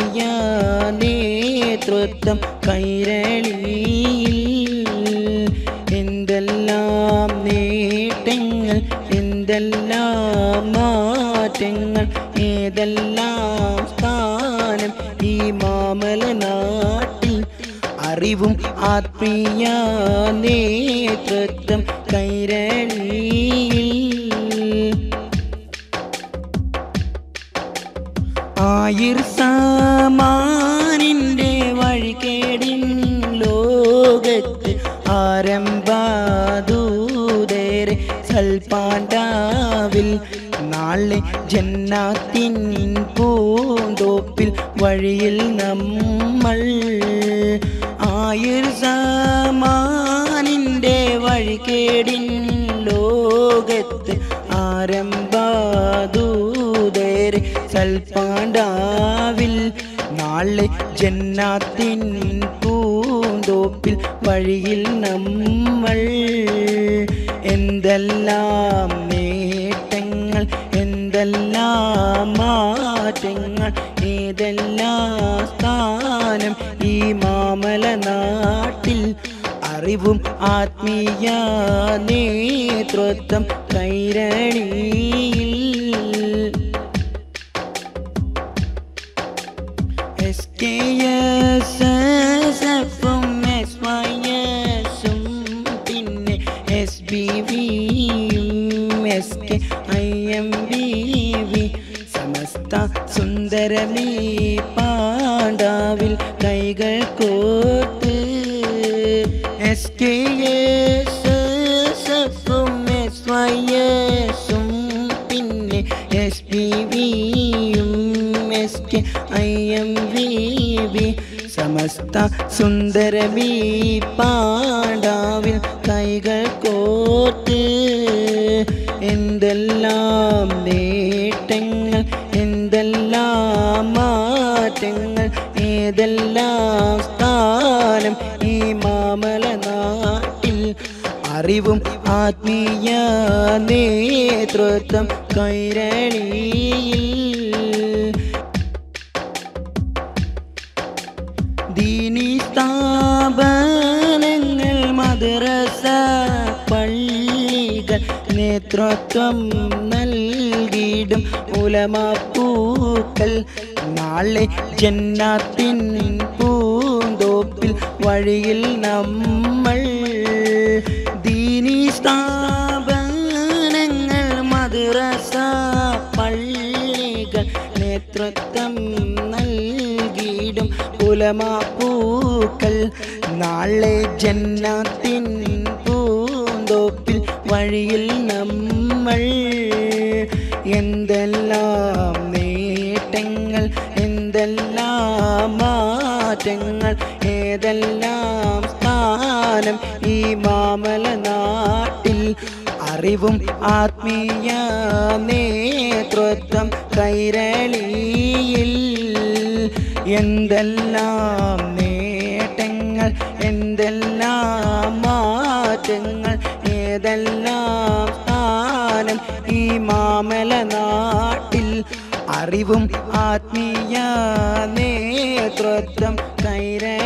ആത്മീയ നേതൃത്വം കൈരളിയിൽ എന്തെല്ലാം നേട്ടങ്ങൾ എന്തെല്ലാം മാറ്റങ്ങൾ ഏതെല്ലാം സ്ഥാനം ഈ മാമല നാട്ടിൽ അറിവും ആത്മീയ നേതൃത്വം കൈരളിയിൽ ആയിർ സാമാനിൻ്റെ വഴികേടിൻ ലോകത്ത് ആരംഭാദൂതരെ സൽപാണ്ഡാവിൽ നാളെ ജന്നാത്തിൻ പൂന്തോപ്പിൽ വഴിയിൽ നമ്മൾ ആയിർ സാമാനിൻ്റെ വഴികേടിൻ ലോകത്ത് ആരംഭാദൂതരെ സൽപാണ്ഡാവിൽ നാളെ ജന്നാത്തിൻ പൂന്തോപ്പിൽ വഴിയിൽ നമ്മൾ എന്തെല്ലാം നേട്ടങ്ങൾ എന്തെല്ലാം മാറ്റങ്ങൾ ഏതെല്ലാം സ്ഥാനം ഈ മാമല നാട്ടിൽ അറിവും ആത്മീയ നേതൃത്വം കൈരണിയിൽ എസ് കെ എസ് എസ് എഫും എസ് വൈ എസും പിന്നെ എസ് ബി വിയും S K I M B V Samastha സുന്ദരമീ പാണ്ഡാവിൽ കൈകൾ കോർത്ത് എസ് കെ എസ് എഫും എസ് വൈ എസും പിന്നെ എസ് ബി വിയും S K I M V V Samastha സുന്ദരമീ പാണ്ഡാവിൽ കൈകൾ കോർത്ത് എന്തെല്ലാം നേട്ടങ്ങൾ എന്തെല്ലാം മാറ്റങ്ങൾ ഏതെല്ലാം സ്ഥാനം ഈ മാമല നാട്ടിൽ അറിവും ആത്മീയ നേതൃത്വം കൈരളിയിൽ ദീനി സ്ഥാപനങ്ങൾ മദ്രസ പള്ളികൾ നേതൃത്വം നൽകിയിടും ഉലമാപ്പൂക്കൾ നാളെ ജന്നാത്തിൻ പൂന്തോപ്പിൽ വഴിയിൽ നമ്മൾ ദീനി സ്ഥാപനങ്ങൾ മദ്രസ പള്ളികൾ നേതൃത്വം നൽകിയിടും ഉലമാപ്പൂക്കൾ നാളെ ജന്നാത്തിൻ പൂന്തോപ്പിൽ വഴിയിൽ നമ്മൾ എന്തെല്ലാം നേട്ടങ്ങൾ എന്തെല്ലാം മാറ്റങ്ങൾ ഏതെല്ലാം സ്ഥാനം ഈ മാമല നാട്ടിൽ അറിവും ആത്മീയ നേതൃത്വം കൈരളിയിൽ എന്തെല്ലാം നേട്ടങ്ങൾ എന്തെല്ലാം മാറ്റങ്ങൾ ഏതെല്ലാം സ്ഥാനം ഈ മാമല നാട്ടിൽ അറിവും ആത്മീയ നേതൃത്വം കൈരളിയിൽ